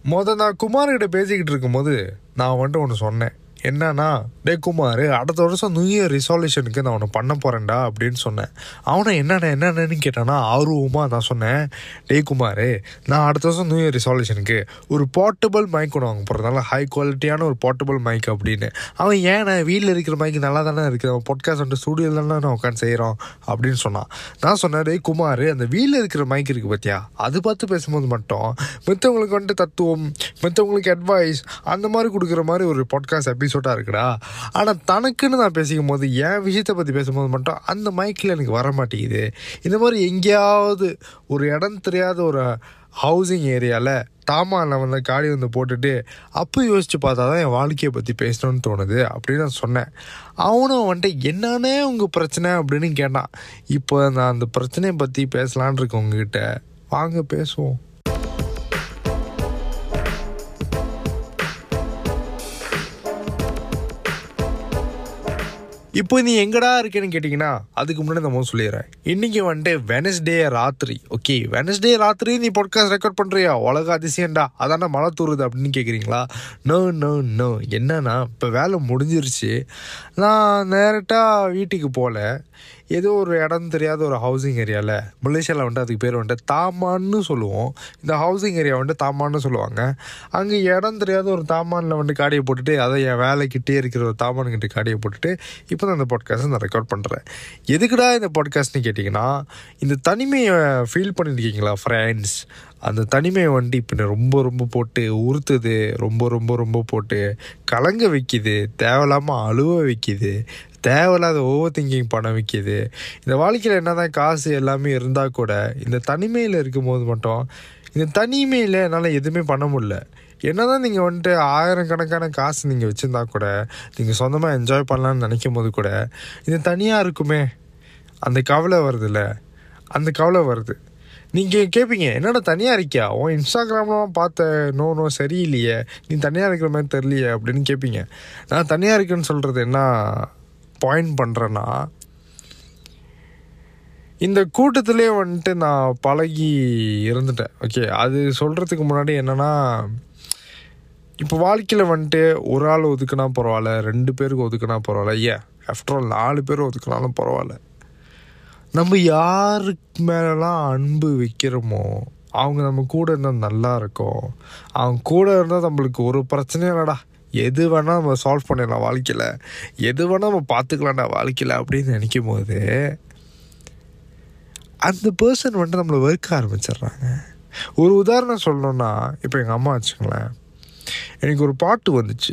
மொத நான் குமார்கிட்ட பேசிக்கிட்டு இருக்கும்போது நான் வந்துட்டு ஒன்று சொன்னேன் என்னன்னா டே குமார் அடுத்த வருஷம் நியூ இயர் ரிசால்யூஷனுக்கு நான் ஒன்று பண்ண போகிறேன்டா அப்படின்னு சொன்னேன் அவனை என்னென்ன என்னென்னு கேட்டானா ஆர்வமாக நான் சொன்னேன் டே குமார் நான் அடுத்த வருஷம் நியூ இயர் ரிசால்யூஷனுக்கு ஒரு போர்ட்டபிள் மைக் ஒன்று வாங்க போகிறதால ஹை குவாலிட்டியான ஒரு போர்ட்டபிள் மைக் அப்படின்னு அவன் ஏன் வீட்டில் இருக்கிற மைக் நல்லா தானே இருக்குது அவன் பாட்காஸ்ட் வந்துட்டு ஸ்டூடியோவில் தானே நான் உட்காந்து செய்கிறோம் அப்படின்னு சொன்னான் நான் சொன்னேன் டே குமார் அந்த வீட்டில் இருக்கிற மைக் இருக்குது பார்த்தியா அது பார்த்து பேசும்போது மட்டும் மற்றவங்களுக்கு வந்துட்டு தத்துவம் மற்றவங்களுக்கு அட்வைஸ் அந்த மாதிரி கொடுக்குற மாதிரி ஒரு பாட்காஸ்ட் எபிசோடாக இருக்குடா ஆனால் தனக்குன்னு நான் பேசிக்கும் போது என் விஷயத்தை பற்றி பேசும்போது மட்டும் அந்த மைக்கில் எனக்கு வர மாட்டேங்குது இந்த மாதிரி எங்கேயாவது ஒரு இடம் தெரியாத ஒரு ஹவுசிங் ஏரியாவில் தாமானில் வந்து காடி வந்து போட்டுட்டு அப்போ யோசிச்சு பார்த்தா தான் என் வாழ்க்கையை பற்றி பேசணும்னு தோணுது அப்படின்னு நான் சொன்னேன் அவனும் வந்துட்டு என்னன்னே உங்கள் பிரச்சனை அப்படின்னு கேட்டான் இப்போ நான் அந்த பிரச்சனையை பற்றி பேசலான் இருக்கேன் உங்ககிட்ட வாங்க பேசுவோம் இப்போ நீ எங்கடா இருக்கேன்னு கேட்டிங்கன்னா அதுக்கு முன்னாடி நம்ம சொல்லிடுறேன் இன்னைக்கு வந்துட்டு வெனஸ்டே ராத்திரி ஓகே வெனஸ்டே ராத்திரி நீ பாட்காஸ்ட் ரெக்கார்ட் பண்ணுறியா உலக அதிசயம்டா அதான மழை தூருது அப்படின்னு கேட்குறீங்களா நோ நோ நோ என்னன்னா இப்போ வேலை முடிஞ்சிருச்சு நான் நேரட்டாக வீட்டுக்கு போகல ஏதோ ஒரு இடம் தெரியாத ஒரு ஹவுசிங் ஏரியாவில் மலேசியாவில் வந்துட்டு அதுக்கு பேர் வந்துட்டு தாமான்னு சொல்லுவோம் இந்த ஹவுசிங் ஏரியா வந்துட்டு தாமான்னு சொல்லுவாங்க அங்கே இடம் தெரியாத ஒரு தாமானில் வந்துட்டு காடியை போட்டுட்டு அதை என் வேலைக்கிட்டே இருக்கிற ஒரு தாமான்கிட்ட காடியை போட்டுட்டு இப்போ தான் இந்த பாட்காஸ்ட் நான் ரெக்கார்ட் பண்ணுறேன் எதுக்குடா இந்த பாட்காஸ்ட்னு கேட்டிங்கன்னா இந்த தனிமையை ஃபீல் பண்ணியிருக்கீங்களா ஃப்ரெண்ட்ஸ் அந்த தனிமையை வந்துட்டு இப்போ ரொம்ப ரொம்ப போட்டு உறுத்துது ரொம்ப ரொம்ப ரொம்ப போட்டு கலங்க வைக்குது தேவையில்லாமல் அழுவ வைக்குது தேவையில்லாத ஓவர் திங்கிங் பண்ண வைக்கிது இந்த வாழ்க்கையில் என்ன தான் காசு எல்லாமே இருந்தால் கூட இந்த தனிமையில் இருக்கும்போது மட்டும் இந்த தனிமையில் என்னால் எதுவுமே பண்ண முடியல என்ன தான் நீங்கள் வந்துட்டு ஆயிரம் கணக்கான காசு நீங்கள் வச்சுருந்தா கூட நீங்கள் சொந்தமாக என்ஜாய் பண்ணலான்னு நினைக்கும் போது கூட இது தனியாக இருக்குமே அந்த கவலை வருதுல்ல அந்த கவலை வருது நீங்கள் கேட்பீங்க என்னடா தனியாக இருக்கியா உன் இன்ஸ்டாகிராம்லாம் பார்த்த நோ நோ சரியில்லையே நீ தனியாக இருக்கிற மாதிரி தெரியலையே அப்படின்னு கேட்பீங்க நான் தனியாக இருக்கேன்னு சொல்கிறது என்ன பாயிண்ட் பண்ணுறேன்னா இந்த கூட்டத்திலே வந்துட்டு நான் பழகி இருந்துட்டேன் ஓகே அது சொல்கிறதுக்கு முன்னாடி என்னென்னா இப்போ வாழ்க்கையில் வந்துட்டு ஒரு ஆள் ஒதுக்குனா பரவாயில்ல ரெண்டு பேருக்கு ஒதுக்குனா பரவாயில்ல ஏன் ஆஃப்டர் ஆல் நாலு பேர் ஒதுக்குனாலும் பரவாயில்ல நம்ம யாருக்கு மேலெலாம் அன்பு வைக்கிறோமோ அவங்க நம்ம கூட இருந்தால் நல்லா இருக்கும் அவங்க கூட இருந்தால் நம்மளுக்கு ஒரு பிரச்சனையும் இல்லைடா எது வேணால் நம்ம சால்வ் பண்ணிடலாம் வாழ்க்கையில் எது வேணால் நம்ம பார்த்துக்கலாம்டா வாழ்க்கையில் அப்படின்னு நினைக்கும் போது அந்த பர்சன் வந்துட்டு நம்மளை வெறுக்க ஆரம்பிச்சிடுறாங்க ஒரு உதாரணம் சொல்லணும்னா இப்போ எங்கள் அம்மா வச்சுங்களேன் எனக்கு ஒரு பாட்டு வந்துச்சு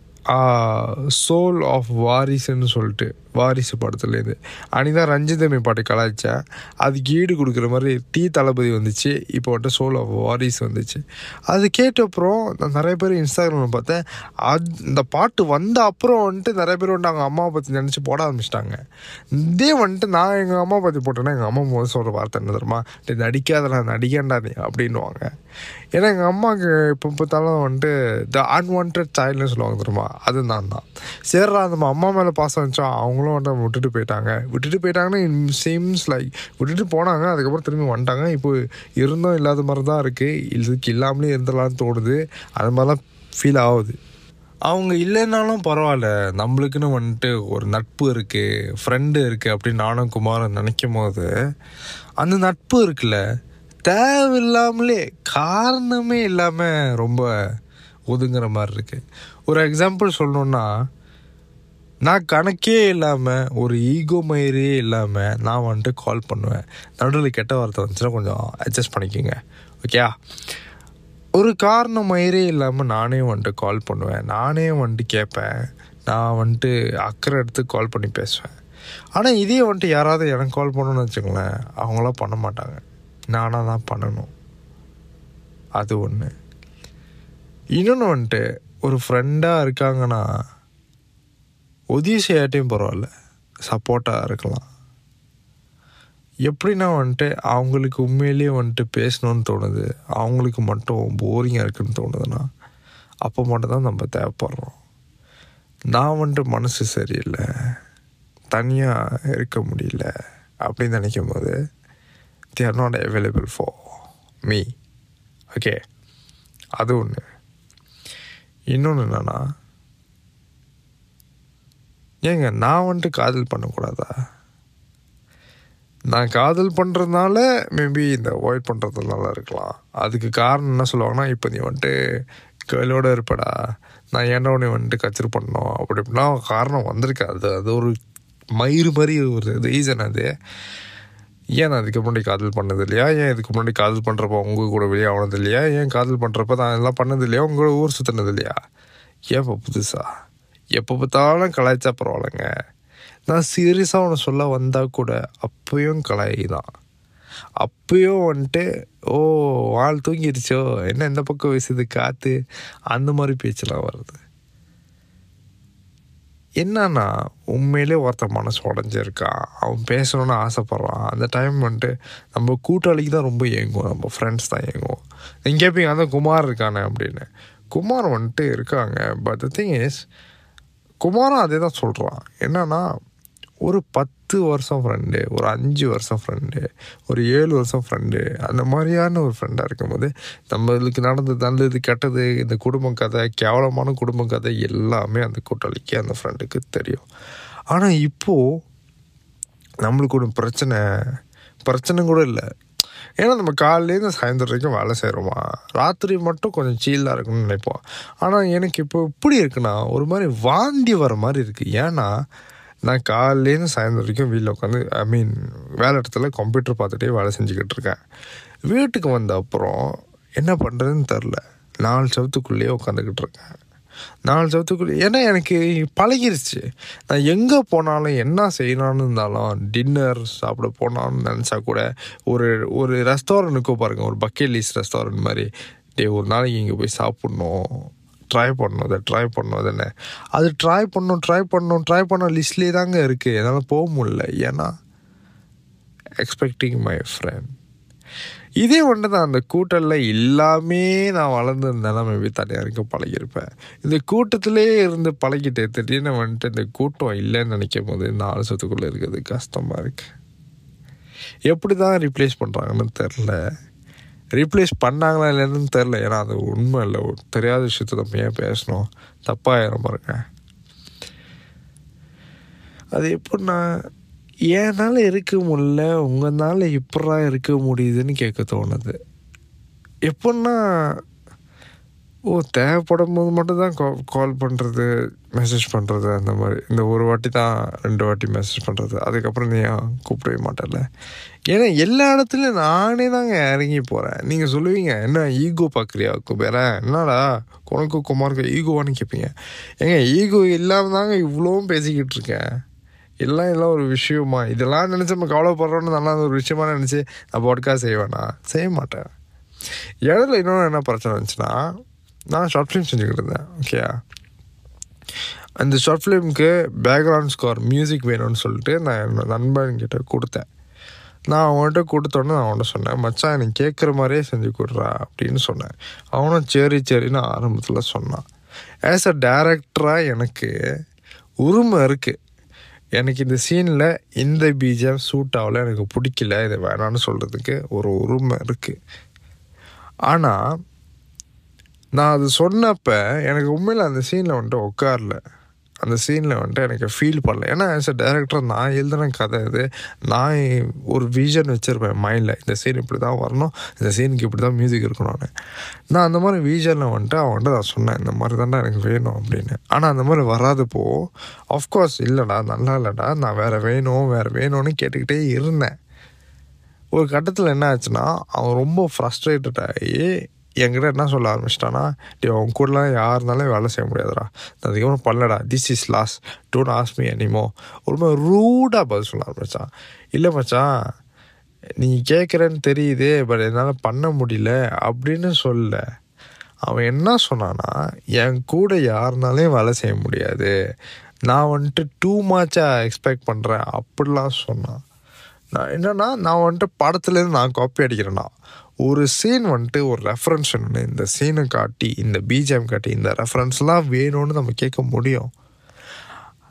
சோல் ஆஃப் வாரிசுன்னு சொல்லிட்டு வாரிசு படத்துலேருந்து அன்றைக்கி தான் ரஞ்சிதமி பாட்டு கலாய்ச்சேன் அதுக்கு ஈடு கொடுக்குற மாதிரி டீ தளபதி வந்துச்சு இப்போ வந்துட்டு சோல் ஆஃப் வாரிஸ் வந்துச்சு அது கேட்டப்புறம் நான் நிறைய பேர் இன்ஸ்டாகிராமில் பார்த்தேன் அது இந்த பாட்டு வந்த அப்புறம் வந்துட்டு நிறைய பேர் வந்துட்டு அவங்க அம்மாவை பற்றி நினச்சி போட ஆரம்பிச்சிட்டாங்க இதே வந்துட்டு நான் எங்கள் அம்மா பற்றி போட்டேன்னா எங்கள் அம்மா முதல் சொல்கிற வார்த்தை என்ன தெரியுமா டே நடிக்காதடா நடிக்கண்டா நீ அப்படின்வாங்க ஏன்னா எங்கள் அம்மாவுக்கு இப்போ பார்த்தாலும் வந்துட்டு த அன்வான்ட் சைல்டுன்னு சொல்லுவாங்க தெரியுமா அது நான் தான் சரிடா நம்ம அம்மா மேலே பாசம் வச்சோம் அவங்களும் வந்துட்டு விட்டுட்டு போயிட்டாங்க விட்டுட்டு போயிட்டாங்கன்னா சேம்ஸ் லைக் விட்டுட்டு போனாங்க அதுக்கப்புறம் திரும்பி வந்துட்டாங்க இப்போ இருந்தும் இல்லாத மாதிரி தான் இருக்குது இதுக்கு இல்லாமலே இருந்தலாம்னு தோணுது அது மாதிரிலாம் ஃபீல் ஆகுது அவங்க இல்லைன்னாலும் பரவாயில்ல நம்மளுக்குன்னு வந்துட்டு ஒரு நட்பு இருக்குது ஃப்ரெண்டு இருக்குது அப்படின்னு நானும் குமாரன் நினைக்கும் போது அந்த நட்பு இருக்குல்ல தேவையில்லாமலே காரணமே இல்லாமல் ரொம்ப ஒதுங்குற மாதிரி இருக்குது ஒரு எக்ஸாம்பிள் சொல்லணுன்னா நான் கணக்கே இல்லாமல் ஒரு ஈகோ மயிரே இல்லாமல் நான் வந்துட்டு கால் பண்ணுவேன் நடுவில் கெட்ட வார்த்தை வந்துச்சுன்னா கொஞ்சம் அட்ஜஸ்ட் பண்ணிக்கோங்க ஓகே ஒரு காரணம் மயிரே இல்லாமல் நானே வந்துட்டு கால் பண்ணுவேன் நானே வந்துட்டு கேட்பேன் நான் வந்துட்டு அக்கறை எடுத்து கால் பண்ணி பேசுவேன் ஆனால் இதே வந்துட்டு யாராவது எனக்கு கால் பண்ணணும்னு வச்சுக்கோங்களேன் அவங்களாம் பண்ண மாட்டாங்க நானாக தான் பண்ணணும் அது ஒன்று இன்னொன்று வந்துட்டு ஒரு ஃப்ரெண்டாக இருக்காங்கன்னா உதவி செய்யாட்டையும் பரவாயில்ல சப்போர்ட்டாக இருக்கலாம் எப்படின்னா வந்துட்டு அவங்களுக்கு உண்மையிலேயே வந்துட்டு பேசணும்னு தோணுது அவங்களுக்கு மட்டும் போரிங்காக இருக்குன்னு தோணுதுன்னா அப்போ மட்டும் தான் நம்ம தேவைப்படுறோம் நான் வந்துட்டு மனசு சரியில்லை தனியாக இருக்க முடியல அப்படின்னு நினைக்கும் போது they are not available for me okay அது ஒன்று இன்னொன்று என்னன்னா ஏங்க நான் வந்துட்டு காதல் பண்ணக்கூடாதா நான் காதல் பண்ணுறதுனால மேபி இந்த அவாய்ட் பண்ணுறதுனால இருக்கலாம் அதுக்கு காரணம் என்ன சொல்லுவாங்கன்னா இப்போ நீ வந்துட்டு கேர்ளோட இருப்படா நான் ஏன்டா உன்னை வந்துட்டு கச்சரு பண்ணோம் அப்படி இப்படிலாம் காரணம் வந்திருக்கு அது அது ஒரு மயிறு மாதிரி ஒரு ரீசன் அது ஏன் நான் இதுக்கு முன்னாடி காதல் பண்ணது இல்லையா ஏன் இதுக்கு முன்னாடி காதல் பண்ணுறப்ப உங்க கூட வெளியே ஆனது இல்லையா ஏன் காதல் பண்ணுறப்ப நான் இதெல்லாம் பண்ணது இல்லையா உங்களோட ஊர் சுற்றினது இல்லையா ஏன் இப்போ புதுசா எப்போ பார்த்தாலும் கலாய்ச்சா பரவாயில்லைங்க நான் சீரியஸாக ஒன்று சொல்ல வந்தால் கூட அப்பயும் கலாய் தான் அப்பயும் வந்துட்டு ஓ ஆள் தூங்கிடுச்சோ என்ன இந்த பக்கம் வீசுது காற்று அந்த மாதிரி பேச்செல்லாம் வருது என்னன்னா உண்மையிலே ஒருத்தன் மனசு உடஞ்சிருக்கான் அவன் பேசணும்னு ஆசைப்பட்றான் அந்த டைம் வந்துட்டு நம்ம கூட்டாளிக்கு தான் ரொம்ப ஏங்குவோம் நம்ம ஃப்ரெண்ட்ஸ் தான் ஏங்குவோம் நீங்கள் கேட்பீங்க அதான் குமார் இருக்கானே அப்படின்னு குமார் வந்துட்டு இருக்காங்க பட் த திங் இஸ் குமாரும் அதே தான் சொல்கிறான் என்னன்னா ஒரு பத்து வருஷம் ஃப்ரெண்டு ஒரு அஞ்சு வருஷம் ஃப்ரெண்டு ஒரு ஏழு வருஷம் ஃப்ரெண்டு அந்த மாதிரியான ஒரு ஃப்ரெண்டாக இருக்கும்போது நம்மளுக்கு நடந்தது நல்லது கெட்டது இந்த குடும்ப கதை கேவலமான குடும்ப கதை எல்லாமே அந்த கூட்டாளிக்கு அந்த ஃப்ரெண்டுக்கு தெரியும் ஆனால் இப்போது நம்மளுக்கு ஒரு பிரச்சனை பிரச்சனை கூட இல்லை ஏன்னா நம்ம காலையிலேருந்து சாயந்தரம் வரைக்கும் வேலை செய்கிறோமா ராத்திரி மட்டும் கொஞ்சம் சீலாக இருக்குன்னு நினைப்போம் ஆனால் எனக்கு இப்போ எப்படி இருக்குன்னா ஒரு மாதிரி வாந்தி வர மாதிரி இருக்குது ஏன்னா நான் காலையிலேருந்து சாயந்தரம் வரைக்கும் வீட்டில் உட்காந்து ஐ மீன் வேலை இடத்துல கம்ப்யூட்டர் பார்த்துட்டே வேலை செஞ்சுக்கிட்டு இருக்கேன் வீட்டுக்கு வந்த அப்புறம் என்ன பண்ணுறதுன்னு தெரில நாலு சவத்துக்குள்ளேயே உட்காந்துக்கிட்டு இருக்கேன் நாலு சவத்துக்குள்ளே ஏன்னா எனக்கு பழகிருச்சு நான் எங்கே போனாலும் என்ன செய்யணும்னு இருந்தாலும் டின்னர் சாப்பிட போனான்னு நினச்சா கூட ஒரு ஒரு ரெஸ்டாரண்ட்டுக்கோ பாருங்கள் ஒரு பக்கெட் லீஸ் ரெஸ்டாரண்ட் மாதிரி டே ஒரு நாளைக்கு இங்கே போய் சாப்பிட்ணும் ட்ரை பண்ணணும் அதை ட்ரை பண்ணணும் அதுன்னு அது ட்ரை பண்ணணும் ட்ரை பண்ணணும் ட்ரை பண்ண லிஸ்ட்லேயே தாங்க இருக்குது என்னால் போக முடியல ஏன்னா எக்ஸ்பெக்டிங் மை ஃப்ரெண்ட் இதே ஒன்று தான் அந்த கூட்டத்தில் எல்லாமே நான் வளர்ந்துருந்தேன்னா மேபி தனியாக இருக்க பழகியிருப்பேன் இந்த கூட்டத்திலே இருந்து பழகிட்டு திடீர்னு வந்துட்டு இந்த கூட்டம் இல்லைன்னு நினைக்கும் போது இந்த ஆலோசத்துக்குள்ளே இருக்கிறது கஷ்டமாக இருக்கு எப்படி தான் ரீப்ளேஸ் பண்ணுறாங்கன்னு தெரில ரீப்ளேஸ் பண்ணாங்களா இல்லைன்னு தெரில ஏன்னா அது உண்மை இல்லை தெரியாத விஷயத்த நம்ம ஏன் பேசணும் தப்பாயிரம் பாருங்க அது எப்படின்னா ஏனால இருக்க முடியல உங்களால் எப்படா இருக்க முடியுதுன்னு கேட்க தோணுது எப்படின்னா ஓ தேவைப்படும் போது மட்டும் தான் கா கால் பண்ணுறது மெசேஜ் பண்ணுறது அந்த மாதிரி இந்த ஒரு வாட்டி தான் ரெண்டு வாட்டி மெசேஜ் பண்ணுறது அதுக்கப்புறம் நீ ஏன் கூப்பிடவே மாட்டல ஏன்னா எல்லா இடத்துலையும் நானே தாங்க இறங்கி போகிறேன் நீங்கள் சொல்லுவீங்க என்ன ஈகோ பார்க்குறியா குபேர என்னடா உனக்கு குமாருக்கு ஈகோவான்னு கேட்பீங்க ஏங்க ஈகோ இல்லாமல் தாங்க இவ்வளோவும் பேசிக்கிட்டு இருக்கேன் எல்லாம் எல்லாம் ஒரு விஷயமா இதெல்லாம் நினச்சி நம்ம கவலைப்படுறோன்னு நல்லா ஒரு விஷயமா நினச்சி நான் பாட்காஸ்ட் செய்வேனா செய்ய மாட்டேன் இடத்துல இன்னொன்று என்ன பிரச்சனை இருந்துச்சுன்னா நான் ஷார்ட் ஃபிலிம் செஞ்சுக்கிட்டு இருந்தேன் ஓகேயா அந்த ஷார்ட் ஃபிலிம்க்கு பேக்ரவுண்ட் ஸ்கோர் மியூசிக் வேணும்னு சொல்லிட்டு நான் என்னோட நண்பன்கிட்ட கொடுத்தேன் நான் அவன்கிட்ட கொடுத்தோன்னே நான் அவன்கிட்ட சொன்னேன் மச்சான் எனக்கு கேட்குற மாதிரியே செஞ்சு கொடுறா அப்படின்னு சொன்னேன் அவனும் சரி சரின்னு ஆரம்பத்தில் சொன்னான் ஆஸ் அ டேரக்டராக எனக்கு உரிமை இருக்குது எனக்கு இந்த சீனில் இந்த பீஜம் சூட் ஆகல எனக்கு பிடிக்கல இதை வேணான்னு சொல்கிறதுக்கு ஒரு உரிமை இருக்குது ஆனால் நான் அது சொன்னப்ப எனக்கு உண்மையில் அந்த சீனில் வந்துட்டு உட்காரல அந்த சீனில் வந்துட்டு எனக்கு ஃபீல் பண்ணல ஏன்னா ஆஸ் அ டேரக்டர் நான் எழுதுன கதை இது நான் ஒரு விஷன் வச்சுருப்பேன் மைண்டில் இந்த சீன் இப்படி தான் வரணும் இந்த சீனுக்கு இப்படி தான் மியூசிக் இருக்கணும்னு நான் அந்த மாதிரி விஷனில் வந்துட்டு அவன்கிட்ட நான் சொன்னேன் இந்த மாதிரி தான்டா எனக்கு வேணும் அப்படின்னு ஆனால் அந்த மாதிரி வராதப்போ ஆஃப்கோர்ஸ் இல்லைடா நல்லா இல்லைடா நான் வேறு வேணும் வேறு வேணும்னு கேட்டுக்கிட்டே இருந்தேன் ஒரு கட்டத்தில் என்ன ஆச்சுன்னா அவன் ரொம்ப ஃப்ரஸ்ட்ரேட்டட் ஆகி என்கிட்ட என்ன சொல்ல ஆரம்பிச்சிட்டானா டே அவன் கூடலாம் யார் இருந்தாலும் வேலை செய்ய முடியாதுடா நான் அதுக்கப்புறம் பண்ணலடா this is loss don't ask me anymore ஒரு மாதிரி ரூடாக பதில் சொல்ல ஆரம்பிச்சான் இல்லை மச்சான் நீ கேட்குறேன்னு தெரியுது பட் என்னால் பண்ண முடியல அப்படின்னு சொல்ல அவன் என்ன சொன்னான்னா என் கூட யாருனாலையும் வேலை செய்ய முடியாது நான் வந்துட்டு டூ மச்சாக எக்ஸ்பெக்ட் பண்ணுறேன் அப்படிலாம் சொன்னான் நான் என்னன்னா நான் வந்துட்டு படத்துலேருந்து நான் காப்பி அடிக்கிறேன்னா ஒரு சீன் வந்துட்டு ஒரு ரெஃபரன்ஸ் வேணும் இந்த சீனை காட்டி இந்த பிஜிஎம் காட்டி இந்த ரெஃபரன்ஸ்லாம் வேணும்னு நம்ம கேட்க முடியும்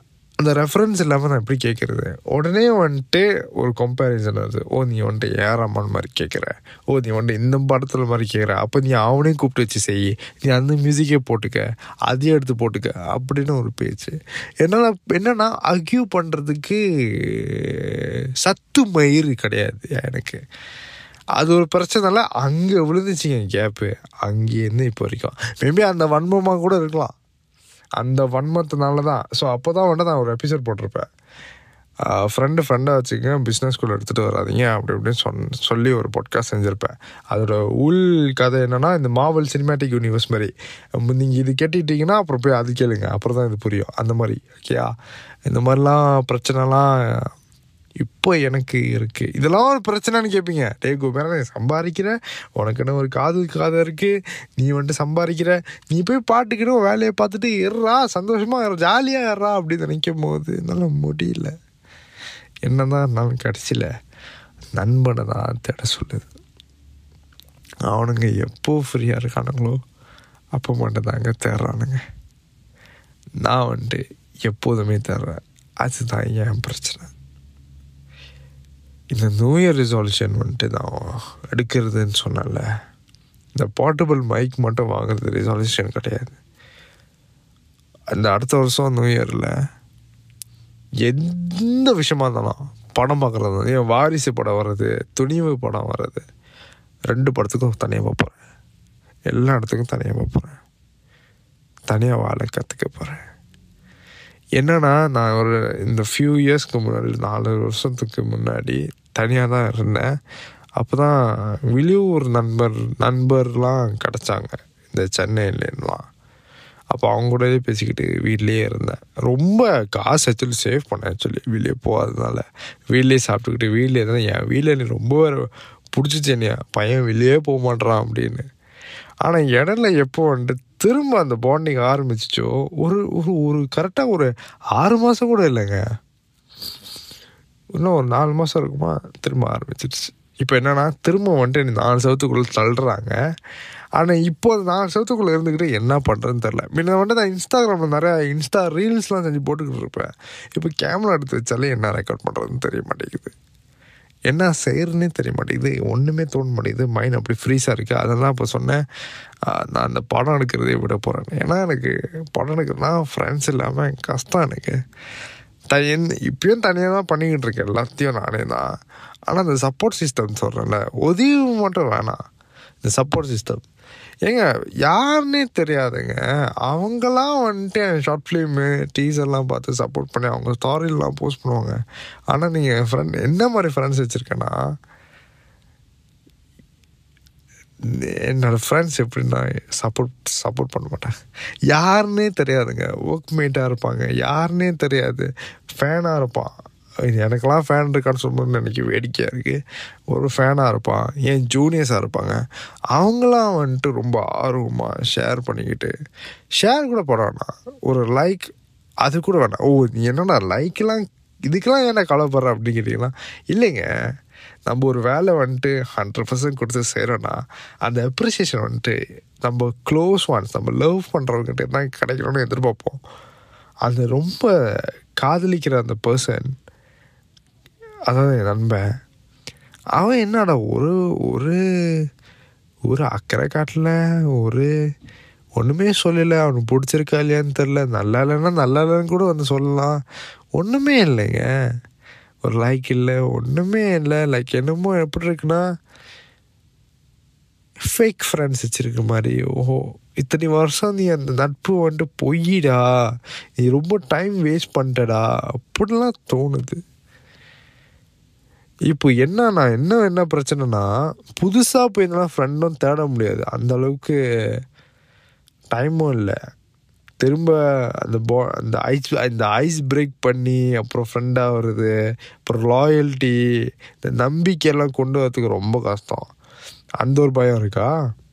அந்த ரெஃபரன்ஸ் இல்லாமல் நான் எப்படி கேட்குறது உடனே வந்துட்டு ஒரு கம்பேரிசன் வருது ஓ நீ வந்துட்டு ஏறாமல் மாதிரி கேட்குற ஓ நீ வந்துட்டு இந்த படத்தில் மாதிரி கேட்குற அப்போ நீ அவனையும் கூப்பிட்டு வச்சு செய் நீ அந்த மியூசிக்கே போட்டுக்க அதையும் எடுத்து போட்டுக்க அப்படின்னு ஒரு பேச்சு என்னால் என்னன்னா அக்யூ பண்ணுறதுக்கு சத்து மயிறு கிடையாது எனக்கு அது ஒரு பிரச்சனைல அங்கே விழுந்துச்சுங்க கேப்பு அங்கேருந்து இப்போ வரைக்கும் மேபி அந்த வன்மமாக கூட இருக்கலாம் அந்த வன்மத்தினால தான் ஸோ அப்போ தான் வந்துட்டு நான் ஒரு எபிசோட் போட்டிருப்பேன் ஃப்ரெண்டு ஃப்ரெண்டாக வச்சுக்கங்க பிஸ்னஸ் ஸ்கூல் எடுத்துகிட்டு வராதீங்க அப்படி இப்படின்னு சொன் சொல்லி ஒரு பாட்காஸ்ட் செஞ்சுருப்பேன் அதோட உள் கதை என்னென்னா இந்த மாவல் சினிமேட்டிக் யூனிவர்ஸ் மாதிரி நீங்கள் இது கேட்டுக்கிட்டீங்கன்னா அப்புறம் போய் அது கேளுங்க அப்புறம் தான் இது புரியும் அந்த மாதிரி ஓகேயா இந்த மாதிரிலாம் பிரச்சனைலாம் இப்போ எனக்கு இருக்குது இதெல்லாம் ஒரு பிரச்சனைன்னு கேட்பீங்க டே குபேரா நீ சம்பாதிக்கிற உனக்குன்னு ஒரு காதல் காதை இருக்குது நீ வந்துட்டு சம்பாதிக்கிற நீ போய் பாட்டுக்கிட்டு வேலையை பார்த்துட்டு ஏறா சந்தோஷமாக ஜாலியாக ஏறா அப்படின்னு நினைக்கும் போது என்னால் முடியல என்ன தான் இருந்தாலும் கடைசியில் நண்பனை தான் தேட சொல்லுது அவனுங்க எப்போ ஃப்ரீயாக இருக்கானுங்களோ அப்போ மட்டும் தாங்க தேடுறானுங்க நான் வந்துட்டு எப்போதுமே தேடுறேன் அதுதான் என் பிரச்சனை இந்த நியூ இயர் ரிசால்யூஷன் வந்துட்டு நான் எடுக்கிறதுன்னு சொன்னல இந்த போர்ட்டபிள் மைக் மட்டும் வாங்குறது ரிசால்யூஷன் கிடையாது அந்த அடுத்த வருஷம் நியூ இயரில் எந்த விஷயமா இருந்தாலும் படம் பார்க்குறது என் வாரிசு படம் வர்றது துணிவு படம் வர்றது ரெண்டு படத்துக்கும் தனியாக பார்ப்பேன் எல்லா இடத்துக்கும் தனியாக பார்ப்பேன் தனியாக வாழ கற்றுக்க போகிறேன் என்னன்னா நான் ஒரு இந்த ஃபியூ இயர்ஸ்க்கு முன்னாடி நாலு வருஷத்துக்கு முன்னாடி தனியாக தான் இருந்தேன் அப்போ தான் வெளியூர் நண்பர் நண்பர்லாம் கிடச்சாங்க இந்த சென்னையிலேருந்துலாம் அப்போ அவங்க கூடவே பேசிக்கிட்டு வீட்லேயே இருந்தேன் ரொம்ப காசு ஆக்சுவலி சேவ் பண்ணேன் ஆக்சுவலி வெளியே போகாததுனால வீட்லேயே சாப்பிட்டுக்கிட்டு வீட்லேயே தான் என் வீட்டில் நீ ரொம்ப பிடிச்சிச்சு என்னையா பையன் வெளியே போக மாட்றான் அப்படின்னு ஆனால் இடையில எப்போ வந்துட்டு திரும்ப அந்த பாண்டிங் ஆரம்பிச்சிச்சோ ஒரு ஒரு ஒரு கரெக்டாக ஒரு ஆறு மாதம் கூட இல்லைங்க இன்னும் ஒரு நாலு மாதம் இருக்குமா திரும்ப ஆரம்பிச்சிருச்சு இப்போ என்னன்னா திரும்ப வந்துட்டு எனக்கு நாலு சவத்துக்குள்ளே தள்ளுறாங்க ஆனால் இப்போ அந்த நாலு சவத்துக்குள்ளே இருந்துக்கிட்டு என்ன பண்ணுறதுன்னு தெரில முன்ன வந்துட்டு நான் இன்ஸ்டாகிராமில் நிறையா இன்ஸ்டா ரீல்ஸ்லாம் செஞ்சு போட்டுக்கிட்டு இருப்பேன் இப்போ கேமரா எடுத்து வச்சாலே என்ன ரெக்கார்ட் பண்ணுறதுன்னு தெரிய மாட்டேங்குது என்ன செய்யறதுனே தெரிய மாட்டேங்குது ஒன்றுமே தோண மாட்டேங்குது மைண்ட் அப்படி ஃப்ரீஸாக இருக்குது அதெல்லாம் இப்போ சொன்னேன் ஆஹ் நான் அந்த படம் எடுக்கிறதே விட போகிறேன் ஏன்னா எனக்கு படம் எடுக்கிறதுனா ஃப்ரெண்ட்ஸ் இல்லாமல் கஷ்டம் எனக்கு த என் இப்பயும் தனியாக தான் பண்ணிக்கிட்டு இருக்கேன் எல்லாத்தையும் நானே தான் ஆனால் அந்த சப்போர்ட் சிஸ்டம் சொல்கிறேன்ல உதவி மட்டும் வேணாம் இந்த சப்போர்ட் சிஸ்டம் ஏங்க யாருன்னே தெரியாதுங்க அவங்களாம் வந்துட்டு என் ஷார்ட் ஃபிலிமு டீசர்லாம் பார்த்து சப்போர்ட் பண்ணி அவங்க ஸ்டாரிலாம் போஸ்ட் பண்ணுவாங்க ஆனால் நீங்கள் ஃப்ரெண்ட் என்ன மாதிரி ஃப்ரெண்ட்ஸ் வச்சுருக்கேன்னா என்னோட ஃப்ரெண்ட்ஸ் எப்படின்னா சப்போர்ட் சப்போர்ட் பண்ண மாட்டேன் யாருன்னே தெரியாதுங்க ஒர்க் மேட்டாக இருப்பாங்க யாருன்னே தெரியாது ஃபேனாக இருப்பான் எனக்கெல்லாம் ஃபேன் இருக்கான்னு சொல்லும்போது எனக்கு வேடிக்கையாக இருக்குது ஒரு ஃபேனாக இருப்பான் ஏன் ஜூனியர்ஸாக இருப்பாங்க அவங்களாம் வந்துட்டு ரொம்ப ஆர்வமாக ஷேர் பண்ணிக்கிட்டு ஷேர் கூட பண்ண வேணாம் ஒரு லைக் அது கூட வேணாம் ஓ நீ என்னடா லைக்கெல்லாம் இதுக்கெல்லாம் ஏன்டா கவலைப்படுற அப்படின்னு கேட்டிங்கன்னா இல்லைங்க நம்ம ஒரு வேலை வந்துட்டு ஹண்ட்ரட் பர்சன்ட் கொடுத்து செய்கிறோன்னா அந்த அப்ரிசியேஷன் வந்துட்டு நம்ம க்ளோஸ் ஒன்ஸ் நம்ம லவ் பண்ணுறவங்ககிட்ட தான் கிடைக்கணும்னு எதிர்பார்ப்போம் அந்த ரொம்ப காதலிக்கிற அந்த பர்சன் அதாவது என் நண்பன் அவன் என்னடா ஒரு ஒரு ஒரு அக்கறை காட்டல ஒரு ஒன்றுமே சொல்லலை அவனுக்கு பிடிச்சிருக்கா இல்லையான்னு தெரில நல்லா இல்லைன்னா நல்லா இல்லைன்னு கூட வந்து சொல்லலாம் ஒன்றுமே இல்லைங்க ஒரு லைக் இல்லை ஒன்றுமே இல்லை லைக் என்னமோ எப்படி இருக்குன்னா ஃபேக் ஃப்ரெண்ட்ஸ் வச்சுருக்க மாதிரி ஓஹோ இத்தனை வருஷம் நீ அந்த நட்பு வந்துட்டு பொய்யிடா நீ ரொம்ப டைம் வேஸ்ட் பண்ணிட்டடா அப்படிலாம் தோணுது இப்போ என்னன்னா என்ன என்ன பிரச்சனைனா புதுசாக போய் இருந்தாலும் ஃப்ரெண்டும் தேட முடியாது அந்த அளவுக்கு டைமும் இல்லை திரும்ப அந்த போ அந்த ஐஸ் இந்த ஐஸ் பிரேக் பண்ணி அப்புறம் ஃப்ரெண்டாக வருது அப்புறம் லாயல்ட்டி இந்த நம்பிக்கையெல்லாம் கொண்டு வரதுக்கு ரொம்ப கஷ்டம் அந்த ஒரு பயம் இருக்கா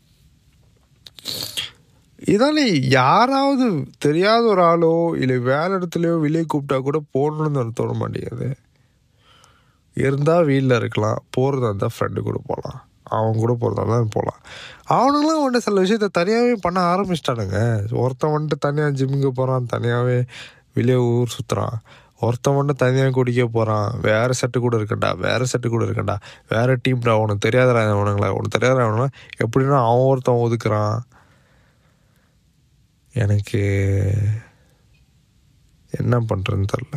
இதால யாராவது தெரியாத ஒரு ஆளோ இல்லை வேலை இடத்துலையோ வெளியே கூப்பிட்டா கூட போகணுன்னு தோண மாட்டேங்குது இருந்தால் வீட்டில் இருக்கலாம் போகிறதா இருந்தால் ஃப்ரெண்டு கூட போகலாம் அவன் கூட போகிறதா இருந்தால் போகலாம் அவனுங்களாம் வந்துட்டு சில விஷயத்த தனியாகவே பண்ண ஆரம்பிச்சிட்டானுங்க ஒருத்தன் வந்துட்டு தனியாக ஜிம்முக்கு போகிறான் தனியாகவே வெளியே ஊர் சுற்றுறான் ஒருத்தன் மட்டும் தனியாக குடிக்க போகிறான் வேறு செட்டு கூட இருக்கண்டா வேறு செட்டு கூட இருக்கண்டா வேறு டீம்டா உனக்கு தெரியாதடா அவனுங்களா உனக்கு தெரியாதடா அவனுங்களா எப்படின்னா அவன் ஒருத்தன் ஒதுக்குறான் எனக்கு என்ன பண்ணுறதுன்னு தெரில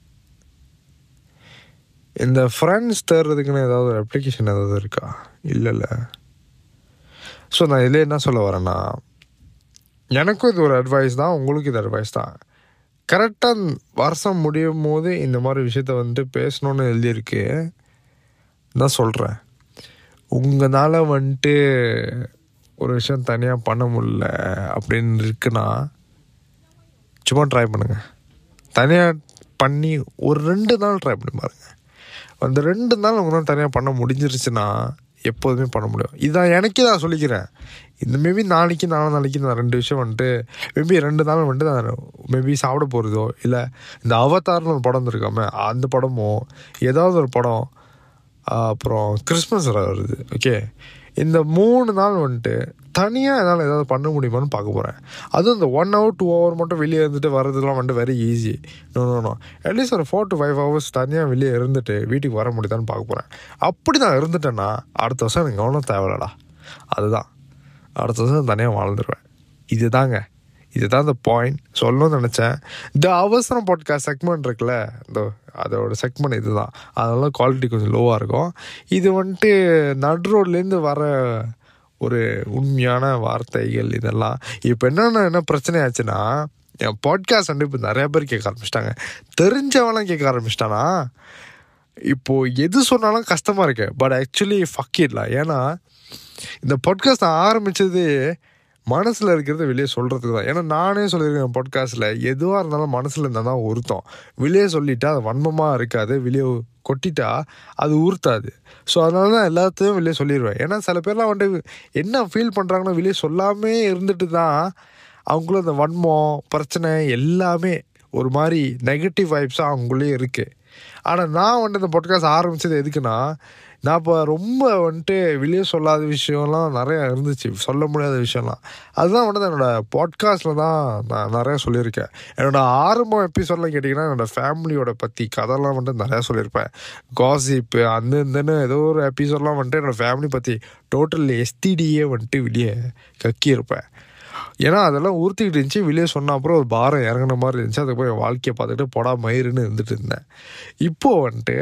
இந்த ஃப்ரெண்ட்ஸ் தேடுறதுக்குன்னு ஏதாவது ஒரு அப்ளிகேஷன் ஏதாவது இருக்கா இல்லைல்ல ஸோ நான் இதில் என்ன சொல்ல வரேன்னா எனக்கும் இது ஒரு அட்வைஸ் தான் உங்களுக்கும் இது அட்வைஸ் தான் கரெக்டாக வருஷம் முடியும் போது இந்த மாதிரி விஷயத்த வந்துட்டு பேசணுன்னு எழுதியிருக்கு தான் சொல்கிறேன் உங்களால் வந்துட்டு ஒரு விஷயம் தனியாக பண்ண முடியல அப்படின்னு இருக்குன்னா சும்மா ட்ரை பண்ணுங்கள் தனியாக பண்ணி ஒரு ரெண்டு நாள் ட்ரை பண்ணி பாருங்கள் அந்த ரெண்டு நாள் உங்களால் தனியாக பண்ண முடிஞ்சிருச்சுன்னா எப்போதுமே பண்ண முடியும் இதான் எனக்கே நான் சொல்லிக்கிறேன் இந்த மேபி நாளைக்கு நாலு நாளைக்கு நான் ரெண்டு விஷயம் வந்துட்டு மேபி ரெண்டு நாள் வந்துட்டு நான் மேபி சாப்பிட போகிறதோ இல்லை இந்த அவதார்னு ஒரு படம் இருக்காம அந்த படமோ ஏதாவது ஒரு படம் அப்புறம் கிறிஸ்மஸ் வருது ஓகே இந்த மூணு நாள் வந்துட்டு தனியாக என்னால் ஏதாவது பண்ண முடியுமான்னு பார்க்க போகிறேன் அதுவும் இந்த ஒன் ஹவர் டூ ஹவர் மட்டும் வெளியே இருந்துட்டு வரதுலாம் வந்துட்டு very easy no no no at least ஒரு ஃபோர் டு ஃபைவ் ஹவர்ஸ் தனியாக வெளியே இருந்துட்டு வீட்டுக்கு வர முடியுதான்னு பார்க்க போகிறேன் அப்படி நான் இருந்துட்டேன்னா அடுத்த வருஷம் எனக்கு கவனம் தேவையில்லடா அதுதான் அடுத்த வருஷம் தனியாக வாழ்ந்துருவேன் இதுதாங்க இதுதான் இந்த பாயிண்ட் சொல்லணும்னு நினச்சேன் இந்த அவசரம் பாட்காஸ்ட் செக்மெண்ட் இருக்குல்ல இந்த அதோட செக்மெண்ட் இதுதான் அதெல்லாம் குவாலிட்டி கொஞ்சம் லோவாக இருக்கும் இது வந்துட்டு நடு ரோட்லேருந்து வர ஒரு உண்மையான வார்த்தைகள் இதெல்லாம் இப்போ என்னென்ன என்ன பிரச்சனை ஆச்சுன்னா என் பாட்காஸ்ட் வந்து இப்போ நிறைய பேர் கேட்க ஆரம்பிச்சிட்டாங்க தெரிஞ்சவங்களாம் கேட்க ஆரம்பிச்சிட்டானா இப்போது எது சொன்னாலும் கஷ்டமாக இருக்கு பட் ஆக்சுவலி ஃபக்கிடலாம் ஏன்னா இந்த பாட்காஸ்ட் நான் ஆரம்பித்தது மனசில் இருக்கிறத வெளியே சொல்கிறதுக்கு தான் ஏன்னா நானே சொல்லியிருக்கேன் பாட்காஸ்ட்டில் எதுவாக இருந்தாலும் மனசில் இருந்தால் தான் உறுத்தம் வெளியே சொல்லிட்டா அது வன்மமாக இருக்காது வெளியே கொட்டிட்டா அது உறுத்தாது ஸோ அதனால தான் எல்லாத்தையும் வெளியே சொல்லிடுவேன் ஏன்னா சில பேர்லாம் வந்துட்டு என்ன ஃபீல் பண்ணுறாங்கன்னா வெளியே சொல்லாமே இருந்துட்டு தான் அவங்களும் அந்த வன்மம் பிரச்சனை எல்லாமே ஒரு மாதிரி நெகட்டிவ் வைப்ஸாக அவங்களே இருக்குது ஆனால் நான் வந்துட்டு இந்த பாட்காஸ்ட் ஆரம்பித்தது எதுக்குன்னா நான் இப்போ ரொம்ப வந்துட்டு வெளியே சொல்லாத விஷயம்லாம் நிறையா இருந்துச்சு சொல்ல முடியாத விஷயம்லாம் அதுதான் வந்துட்டு என்னோடய பாட்காஸ்ட்டில் தான் நான் நிறையா சொல்லியிருக்கேன் என்னோடய ஆரம்பம் எபிசோட்லாம் கேட்டிங்கன்னா என்னோடய ஃபேமிலியோட பற்றி கதைலாம் வந்துட்டு நிறையா சொல்லியிருப்பேன் காசிப்பு அந்த இந்தன்னு ஏதோ ஒரு எபிசோட்லாம் வந்துட்டு என்னோடய ஃபேமிலி பற்றி டோட்டல் எஸ்டிடியே வந்துட்டு வெளியே கக்கியிருப்பேன் ஏன்னா அதெல்லாம் உறுத்திக்கிட்டு இருந்துச்சு வெளியே சொன்ன அப்புறம் ஒரு பாரம் இறங்கின மாதிரி இருந்துச்சு அதுக்கு போய் வாழ்க்கையை பார்த்துட்டு பொடா மயிருன்னு இருந்துட்டு இருந்தேன் இப்போது வந்துட்டு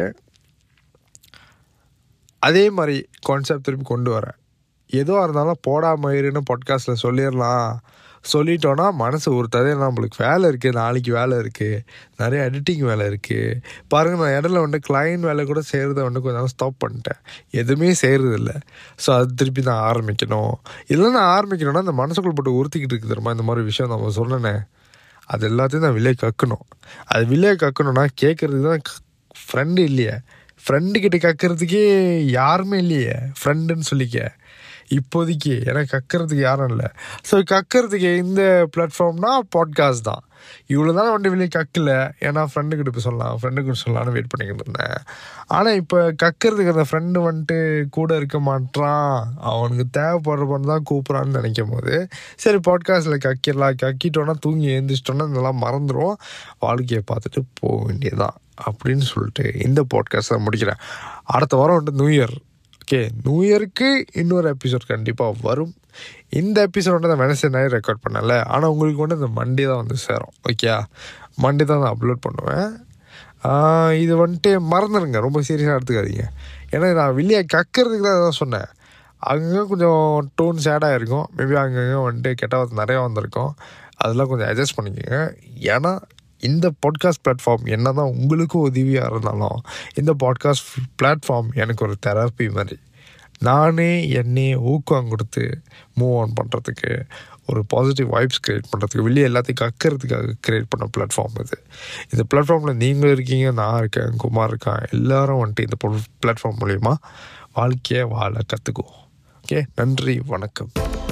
அதே மாதிரி கான்செப்ட் திருப்பி கொண்டு வரேன் எதுவாக இருந்தாலும் போடா மயிருன்னு பாட்காஸ்ட்டில் சொல்லிடலாம் சொல்லிட்டோன்னா மனசு ஒருத்ததே நம்மளுக்கு வேலை இருக்குது நாளைக்கு வேலை இருக்குது நிறைய எடிட்டிங் வேலை இருக்குது பாருங்கள் நான் இடையில வந்து கிளைண்ட் வேலை கூட செய்கிறத வந்து கொஞ்ச நாள் ஸ்டாப் பண்ணிட்டேன் எதுவுமே செய்கிறது இல்லை ஸோ அது திருப்பி நான் ஆரம்பிக்கணும் இல்லைன்னா ஆரம்பிக்கணும்னா அந்த மனசுக்குள் போட்டு உறுத்திக்கிட்டு இருக்குது தெரியுமா இந்த மாதிரி விஷயம் நம்ம சொன்னேனே அது எல்லாத்தையும் நான் வெளியே கக்கணும் அது வெளியே கக்கணும்னா கேட்குறதுக்கு தான் ஃப்ரெண்டு இல்லையே ஃப்ரெண்டு கிட்ட கக்கிறதுக்கே யாருமே இல்லையே ஃப்ரெண்டுன்னு சொல்லிக்க இப்போதைக்கு எனக்கு கக்கிறதுக்கு யாரும் இல்லை ஸோ கக்கிறதுக்கு இந்த பிளாட்ஃபார்ம்னா பாட்காஸ்ட் தான் இவ்வளோ தான் வந்து வெளியே கக்கல ஏன்னா ஃப்ரெண்டுக்கிட்ட போய் சொல்லலாம் ஃப்ரெண்டுக்கிட்ட சொல்லலாம்னு வெயிட் பண்ணிக்கிட்டு இருந்தேன் ஆனால் இப்போ கக்கிறதுக்கு அந்த ஃப்ரெண்டு வந்துட்டு கூட இருக்க மாட்டான் அவனுக்கு தேவைப்படுறப்பன்னு தான் கூப்பிட்றான்னு நினைக்கும் போது சரி பாட்காஸ்ட்டில் கக்கிடலாம் கக்கிட்டோன்னா தூங்கி எழுந்திரிச்சிட்டோன்னா இதெல்லாம் மறந்துடும் வாழ்க்கையை பார்த்துட்டு போக வேண்டியதுதான் அப்படின்னு சொல்லிட்டு இந்த பாட்காஸ்ட்டை முடிக்கிறேன் அடுத்த வாரம் வந்துட்டு நியூ இயர் ஓகே நியூ இயருக்கு இன்னொரு எபிசோட் கண்டிப்பாக வரும் இந்த எபிசோட் வந்து நான் வெனஸ்டே நைட் ரெக்கார்ட் பண்ணல ஆனால் உங்களுக்கு வந்து இந்த மண்டே தான் வந்து சேரும் ஓகே மண்டே தான் நான் அப்லோட் பண்ணுவேன் இது வந்துட்டு மறந்துடுங்க ரொம்ப சீரியஸாக எடுத்துக்காதீங்க ஏன்னா நான் வெளியே கக்கிறதுக்கு தான் தான் சொன்னேன் அங்கங்கே கொஞ்சம் டோன் சேடாக இருக்கும் மேபி அங்கங்கே வந்துட்டு கெட்ட வார்த்தை நிறையா வந்திருக்கும் அதெல்லாம் கொஞ்சம் அட்ஜஸ்ட் பண்ணிக்கோங்க ஏன்னா இந்த பாட்காஸ்ட் பிளாட்ஃபார்ம் என்ன தான் உங்களுக்கும் உதவியாக இருந்தாலும் இந்த பாட்காஸ்ட் பிளாட்ஃபார்ம் எனக்கு ஒரு தெரப்பி மாதிரி நானே என்னையே ஊக்கம் கொடுத்து மூவ் ஆன் பண்ணுறதுக்கு ஒரு பாசிட்டிவ் வைப்ஸ் க்ரியேட் பண்ணுறதுக்கு வெளியே எல்லாத்தையும் கக்கிறதுக்காக க்ரியேட் பண்ண பிளாட்ஃபார்ம் இது இந்த பிளாட்ஃபார்மில் நீங்கள் இருக்கீங்க நான் இருக்கேன் குமார் இருக்கான் எல்லாரும் வந்துட்டு இந்த பிளாட்ஃபார்ம் மூலிமா வாழ்க்கையை வாழ கற்றுக்குவோம் ஓகே நன்றி வணக்கம்